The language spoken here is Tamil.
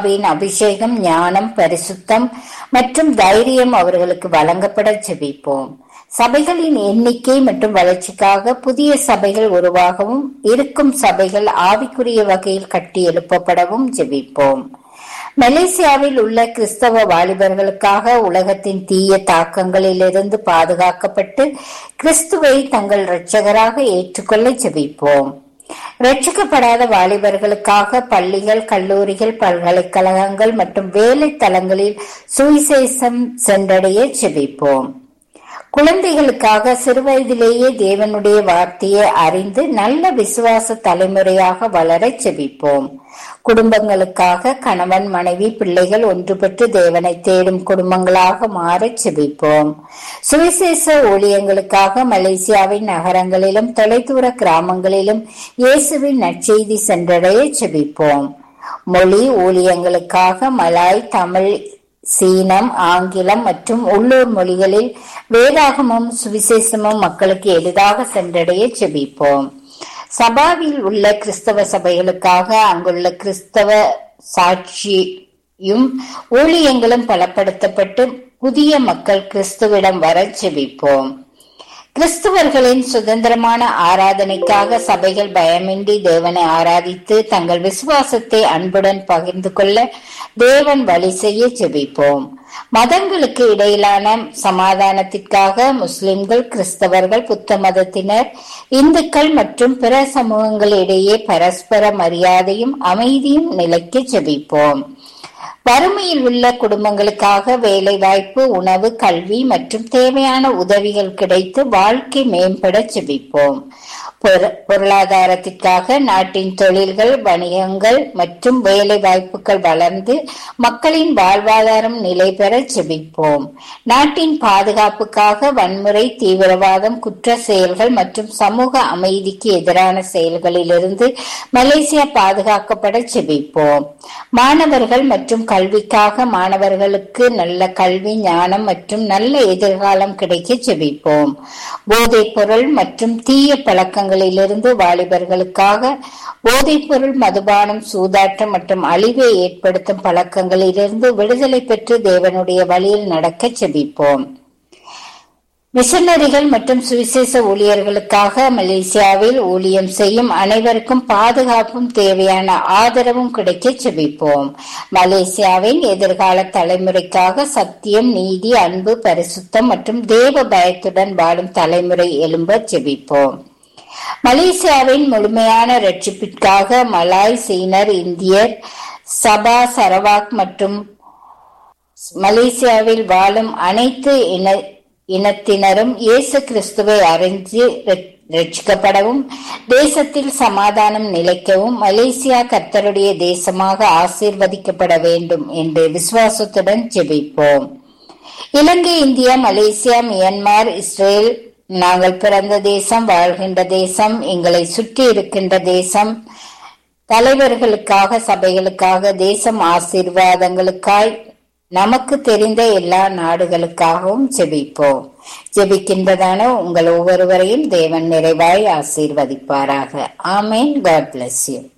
ஆவியின் அபிஷேகம் ஞானம் பரிசுத்தம் மற்றும் தைரியம் அவர்களுக்கு வழங்கப்பட ஜெபிப்போம் சபைகளின் எண்ணிக்கை மற்றும் வளர்ச்சிக்காக புதிய சபைகள் உருவாகவும் இருக்கும் சபைகள் ஆவிக்குரிய வகையில் கட்டி எழுப்பப்படவும் ஜெபிப்போம் மலேசியாவில் உள்ள கிறிஸ்தவ வாலிபர்களுக்காக உலகத்தின் தீய தாக்கங்களிலிருந்து பாதுகாக்கப்பட்டு கிறிஸ்துவை தங்கள் இரட்சகராக ஏற்றுக்கொள்ள ஜெபிப்போம் ரட்சிக்கப்படாத வாலிபர்களுக்காக பள்ளிகள் கல்லூரிகள் பல்கலைக்கழகங்கள் மற்றும் வேலை தலங்களில் சுவிசேஷம் சென்றடைய ஜெபிப்போம் குழந்தைகளுக்காக சிறுவயதிலேயே தேவனுடைய வார்த்தையை அறிந்து நல்ல விசுவாச தலைமுறையாக வளர செபிப்போம் குடும்பங்களுக்காக கணவன் மனைவி பிள்ளைகள் ஒன்றுபட்டு தேவனை தேடும் குடும்பங்களாக மாற செபிப்போம் சுவிசேஷ ஊழியங்களுக்காக மலேசியாவின் நகரங்களிலும் தொலைதூர கிராமங்களிலும் இயேசுவின் நற்செய்தி சென்றடைய செபிப்போம் மொழி ஊழியங்களுக்காக மலாய் தமிழ் சீனம் ஆங்கிலம் மற்றும் உள்ளூர் மொழிகளில் வேதாகமும் சுவிசேஷமும் மக்களுக்கு எளிதாக சென்றடைய செபிப்போம் சபாவில் உள்ள கிறிஸ்தவ சபைகளுக்காக அங்குள்ள கிறிஸ்தவ சாட்சியும் ஊழியங்களும் பலப்படுத்தப்பட்டு புதிய மக்கள் கிறிஸ்துவிடம் வர செபிப்போம் கிறிஸ்துவர்களின் சுதந்திரமான ஆராதனைக்காக சபைகள் பயமின்றி தேவனை ஆராதித்து தங்கள் விசுவாசத்தை அன்புடன் பகிர்ந்து கொள்ள தேவன் வழி செய்ய ஜெபிப்போம் மதங்களுக்கு இடையிலான சமாதானத்திற்காக முஸ்லிம்கள் கிறிஸ்தவர்கள் புத்த மதத்தினர் இந்துக்கள் மற்றும் பிற சமூகங்களிடையே பரஸ்பர மரியாதையும் அமைதியும் நிலைக்க ஜெபிப்போம் வறுமையில் உள்ள குடும்பங்களுக்காக வேலை வாய்ப்பு உணவு கல்வி மற்றும் தேவையான உதவிகள் கிடைத்து வாழ்க்கை மேம்பட செபிப்போம் பொருளாதாரத்திற்காக நாட்டின் தொழில்கள் வணிகங்கள் மற்றும் வேலை வாய்ப்புகள் வளர்ந்து மக்களின் வாழ்வாதாரம் நிலை பெற செபிப்போம் நாட்டின் பாதுகாப்புக்காக வன்முறை தீவிரவாதம் குற்ற செயல்கள் மற்றும் சமூக அமைதிக்கு எதிரான செயல்களிலிருந்து மலேசியா பாதுகாக்கப்பட செபிப்போம் மாணவர்கள் மற்றும் கல்விக்காக மாணவர்களுக்கு நல்ல கல்வி ஞானம் மற்றும் நல்ல எதிர்காலம் கிடைக்க செபிப்போம் போதைப் பொருள் மற்றும் தீய பழக்கங்களிலிருந்து வாலிபர்களுக்காக போதைப்பொருள் மதுபானம் சூதாட்டம் மற்றும் அழிவை ஏற்படுத்தும் பழக்கங்களிலிருந்து விடுதலை பெற்று தேவனுடைய வழியில் நடக்க செபிப்போம் மிஷனரிகள் மற்றும் சுவிசேஷ ஊழியர்களுக்காக மலேசியாவில் ஊழியம் செய்யும் அனைவருக்கும் பாதுகாப்பும் தேவையான ஆதரவும் கிடைக்க செபிப்போம் மலேசியாவின் எதிர்கால தலைமுறைக்காக சத்தியம் நீதி அன்பு பரிசுத்தம் மற்றும் தேவ பயத்துடன் வாழும் தலைமுறை எழும்ப செபிப்போம் மலேசியாவின் முழுமையான ரட்சிப்பிற்காக மலாய் சீனர் இந்தியர் சபா சரவாக் மற்றும் மலேசியாவில் வாழும் அனைத்து இன இனத்தினரும் இயேசு கிறிஸ்துவை அறிஞ்சு ரட்சிக்கப்படவும் தேசத்தில் சமாதானம் நிலைக்கவும் மலேசியா கர்த்தருடைய தேசமாக ஆசீர்வதிக்கப்பட வேண்டும் என்று விசுவாசத்துடன் ஜெபிப்போம் Ilangai India Malaysia Myanmar Israel நாங்கள் பிறந்த தேசம் வாழ்கின்ற தேசம் எங்களை சுற்றி இருக்கின்ற தேசம் தலைவர்களுக்காக சபைகளுக்காக தேசம் ஆசீர்வாதங்களுக்காய் நமக்கு தெரிந்த எல்லா நாடுகளுக்காகவும் ஜெபிப்போம் ஜெபிக்கின்றதான உங்கள் ஒவ்வொருவரையும் தேவன் நிறைவாய் ஆசீர்வதிப்பாராக ஆமேன் காட் பிளஸ் யூ